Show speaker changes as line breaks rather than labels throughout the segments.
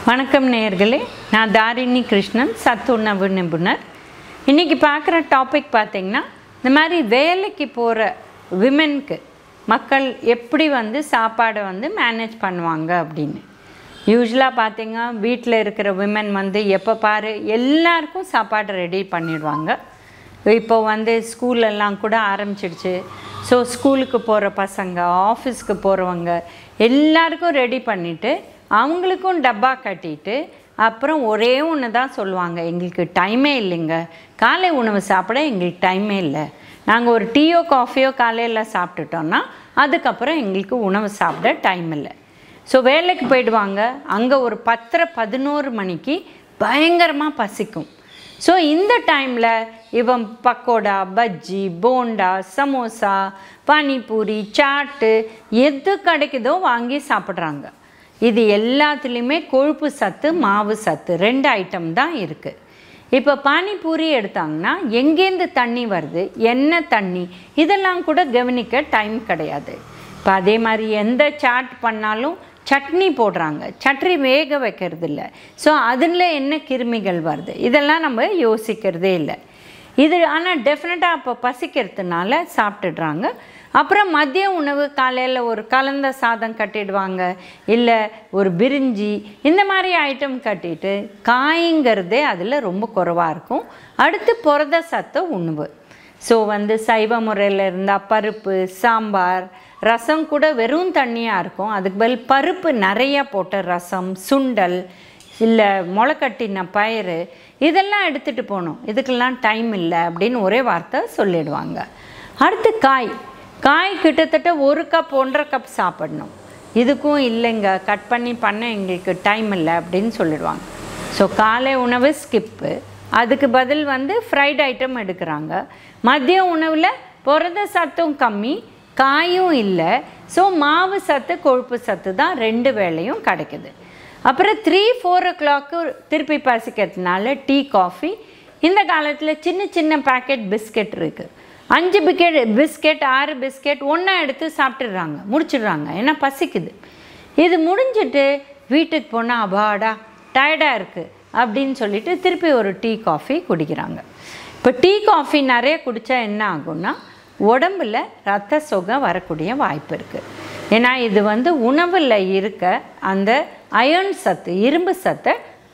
வணக்கம் நேயர்களே நான் தாரிணி கிருஷ்ணன் சத்து உணவு நிபுணர் இன்றைக்கி பார்க்குற டாபிக் பார்த்திங்கன்னா இந்த மாதிரி வேலைக்கு போகிற விமென்க்கு மக்கள் எப்படி வந்து சாப்பாடை வந்து மேனேஜ் பண்ணுவாங்க அப்படின்னு யூஸ்வலாக பார்த்தீங்க வீட்டில் இருக்கிற விமன் வந்து எப்போ பாரு எல்லாருக்கும் சாப்பாடு ரெடி பண்ணிடுவாங்க இப்போ வந்து ஸ்கூலெல்லாம் கூட ஆரம்பிச்சிடுச்சு ஸோ ஸ்கூலுக்கு போகிற பசங்க ஆஃபீஸ்க்கு போகிறவங்க எல்லாருக்கும் ரெடி பண்ணிவிட்டு அவங்களுக்கும் டப்பா கட்டிட்டு அப்புறம் ஒரே ஒன்று தான் சொல்லுவாங்க எங்களுக்கு டைமே இல்லைங்க காலை உணவு சாப்பிட எங்களுக்கு டைமே இல்லை நாங்கள் ஒரு டீயோ காஃபியோ காலையில் சாப்பிட்டுட்டோன்னா அதுக்கப்புறம் எங்களுக்கு உணவு சாப்பிட டைம் இல்லை ஸோ வேலைக்கு போயிடுவாங்க அங்கே ஒரு பத்தரை பதினோரு மணிக்கு பயங்கரமாக பசிக்கும் ஸோ இந்த டைமில் இவன் பக்கோடா பஜ்ஜி போண்டா சமோசா பானிபூரி சாட்டு எது கிடைக்குதோ வாங்கி சாப்பிட்றாங்க இது எல்லாத்துலேயுமே கொழுப்பு சத்து மாவு சத்து ரெண்டு ஐட்டம் தான் இருக்குது இப்போ பானிபூரி எடுத்தாங்கன்னா எங்கேருந்து தண்ணி வருது என்ன தண்ணி இதெல்லாம் கூட கவனிக்க டைம் கிடையாது இப்போ அதே மாதிரி எந்த சாட் பண்ணாலும் சட்னி போடுறாங்க சட்னி வேக வைக்கிறது இல்லை ஸோ அதில் என்ன கிருமிகள் வருது இதெல்லாம் நம்ம யோசிக்கிறதே இல்லை இது ஆனால் டெஃபினட்டாக அப்போ பசிக்கிறதுனால சாப்பிட்டுடுறாங்க அப்புறம் மதிய உணவு காலையில் ஒரு கலந்த சாதம் கட்டிடுவாங்க இல்லை ஒரு பிரிஞ்சி இந்த மாதிரி ஐட்டம் கட்டிட்டு காய்ங்கிறதே அதில் ரொம்ப குறைவாக இருக்கும் அடுத்து புரத சத்த உணவு ஸோ வந்து சைவ முறையில் இருந்தால் பருப்பு சாம்பார் ரசம் கூட வெறும் தண்ணியாக இருக்கும் அதுக்கு பதில் பருப்பு நிறையா போட்ட ரசம் சுண்டல் இல்லை முளைக்கட்டின பயிறு இதெல்லாம் எடுத்துகிட்டு போகணும் இதுக்கெல்லாம் டைம் இல்லை அப்படின்னு ஒரே வார்த்தை சொல்லிடுவாங்க அடுத்து காய் காய் கிட்டத்தட்ட ஒரு கப் ஒன்றரை கப் சாப்பிடணும் இதுக்கும் இல்லைங்க கட் பண்ணி பண்ண எங்களுக்கு டைம் இல்லை அப்படின்னு சொல்லிடுவாங்க ஸோ காலை உணவு ஸ்கிப்பு அதுக்கு பதில் வந்து ஃப்ரைட் ஐட்டம் எடுக்கிறாங்க மதிய உணவில் புரத சத்தும் கம்மி காயும் இல்லை ஸோ மாவு சத்து கொழுப்பு சத்து தான் ரெண்டு வேளையும் கிடைக்குது அப்புறம் த்ரீ ஃபோர் ஓ கிளாக்கு திருப்பி பசிக்கிறதுனால டீ காஃபி இந்த காலத்தில் சின்ன சின்ன பேக்கெட் பிஸ்கெட் இருக்குது அஞ்சு பிக்கெட் பிஸ்கெட் ஆறு பிஸ்கெட் ஒன்றா எடுத்து சாப்பிட்டுடுறாங்க முடிச்சிடுறாங்க ஏன்னா பசிக்குது இது முடிஞ்சிட்டு வீட்டுக்கு போனால் அபாடா டயர்டாக இருக்குது அப்படின்னு சொல்லிட்டு திருப்பி ஒரு டீ காஃபி குடிக்கிறாங்க இப்போ டீ காஃபி நிறைய குடித்தா என்ன ஆகும்னா உடம்புல ரத்த சொகை வரக்கூடிய வாய்ப்பு இருக்குது ஏன்னா இது வந்து உணவில் இருக்க அந்த அயர்ன் சத்து இரும்பு சத்தை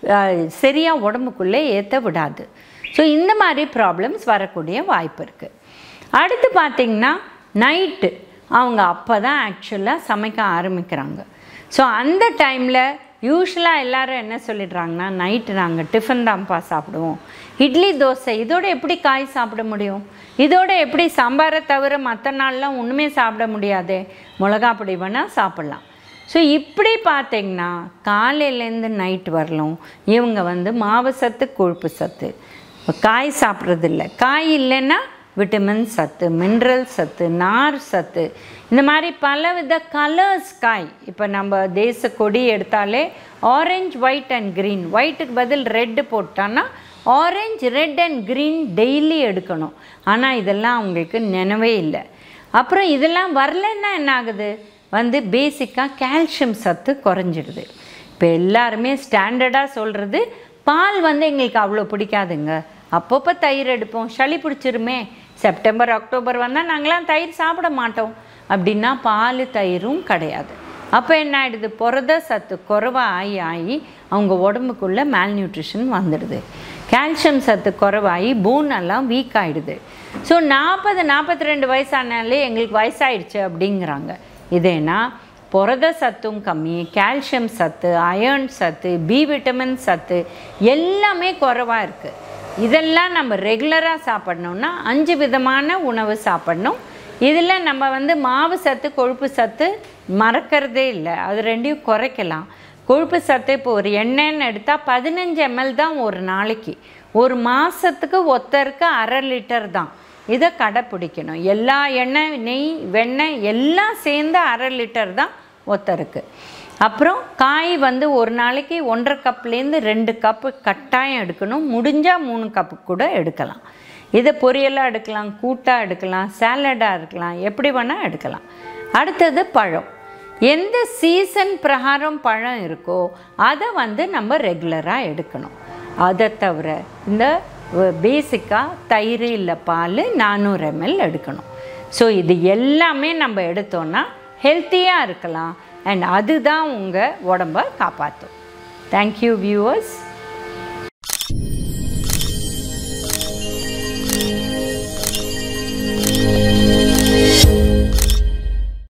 சரியாக உடம்புக்குள்ளே ஏற்ற விடாது ஸோ இந்த மாதிரி ப்ராப்ளம்ஸ் வரக்கூடிய வாய்ப்பு இருக்குது அடுத்து பார்த்திங்கன்னா நைட்டு அவங்க அப்போ தான் ஆக்சுவலாக சமைக்க ஆரம்பிக்கிறாங்க ஸோ அந்த டைமில் யூஸ்வலாக எல்லோரும் என்ன சொல்லிடுறாங்கன்னா நைட்டு நாங்கள் டிஃபன் தான்ப்பா சாப்பிடுவோம் இட்லி தோசை இதோட எப்படி காய் சாப்பிட முடியும் இதோட எப்படி சாம்பாரை தவிர மற்ற நாள்லாம் ஒன்றுமே சாப்பிட முடியாதே மிளகா பொடி வேணால் சாப்பிட்லாம் ஸோ இப்படி பார்த்தீங்கன்னா காலையிலேருந்து நைட் வரலும் இவங்க வந்து மாவு சத்து கொழுப்பு சத்து காய் சாப்பிட்றதில்ல காய் இல்லைன்னா விட்டமின் சத்து மினரல் சத்து நார் சத்து இந்த மாதிரி பலவித கலர்ஸ் காய் இப்போ நம்ம தேச கொடி எடுத்தாலே ஆரஞ்ச் ஒயிட் அண்ட் க்ரீன் ஒயிட்டுக்கு பதில் ரெட்டு போட்டான்னா orange red and green daily எடுக்கணும் ஆனால் இதெல்லாம் அவங்களுக்கு நினைவே இல்லை அப்புறம் இதெல்லாம் வரலன்னா என்ன ஆகுது வந்து பேசிக்காக கால்சியம் சத்து குறைஞ்சிடுது இப்போ எல்லாருமே ஸ்டாண்டர்டாக சொல்கிறது பால் வந்து எங்களுக்கு அவ்வளோ பிடிக்காதுங்க அப்பப்போ தயிர் எடுப்போம் சளி பிடிச்சிருமே செப்டம்பர் அக்டோபர் வந்தால் நாங்களாம் தயிர் சாப்பிட மாட்டோம் அப்படின்னா பால் தயிரும் கிடையாது அப்போ என்ன ஆகிடுது புரத சத்து குறைவாக ஆகி ஆகி அவங்க உடம்புக்குள்ளே மேல் நியூட்ரிஷன் வந்துடுது கால்சியம் சத்து குறைவாகி போன் எல்லாம் வீக் ஆகிடுது ஸோ நாற்பது நாற்பத்தி ரெண்டு வயசானாலே எங்களுக்கு வயசாயிடுச்சு அப்படிங்கிறாங்க இதேனா புரத சத்தும் கம்மி கால்சியம் சத்து அயர்ன் சத்து பி விட்டமின் சத்து எல்லாமே குறைவாக இருக்குது இதெல்லாம் நம்ம ரெகுலராக சாப்பிட்ணுன்னா அஞ்சு விதமான உணவு சாப்பிட்ணும் இதில் நம்ம வந்து மாவு சத்து கொழுப்பு சத்து மறக்கிறதே இல்லை அது ரெண்டையும் குறைக்கலாம் கொழுப்பு சத்து இப்போ ஒரு எண்ணெய்ன்னு எடுத்தால் பதினஞ்சு எம்எல் தான் ஒரு நாளைக்கு ஒரு மாதத்துக்கு ஒத்தருக்கு அரை லிட்டர் தான் இதை கடைப்பிடிக்கணும் எல்லா எண்ணெய் நெய் வெண்ணெய் எல்லாம் சேர்ந்து அரை லிட்டர் தான் ஒத்தருக்கு அப்புறம் காய் வந்து ஒரு நாளைக்கு ஒன்றரை கப்லேருந்து ரெண்டு கப்பு கட்டாயம் எடுக்கணும் முடிஞ்சால் மூணு கப்பு கூட எடுக்கலாம் இதை பொரியலாக எடுக்கலாம் கூட்டாக எடுக்கலாம் சேலடாக இருக்கலாம் எப்படி வேணால் எடுக்கலாம் அடுத்தது பழம் எந்த சீசன் பிரகாரம் பழம் இருக்கோ அதை வந்து நம்ம ரெகுலராக எடுக்கணும் அதை தவிர இந்த பேசிக்காக தயிர் இல்லை பால் நானூறு எம்எல் எடுக்கணும் ஸோ இது எல்லாமே நம்ம எடுத்தோன்னா ஹெல்த்தியாக இருக்கலாம் அண்ட் அதுதான் உங்கள் உடம்ப காப்பாற்றும் தேங்க்யூ வியூவர்ஸ்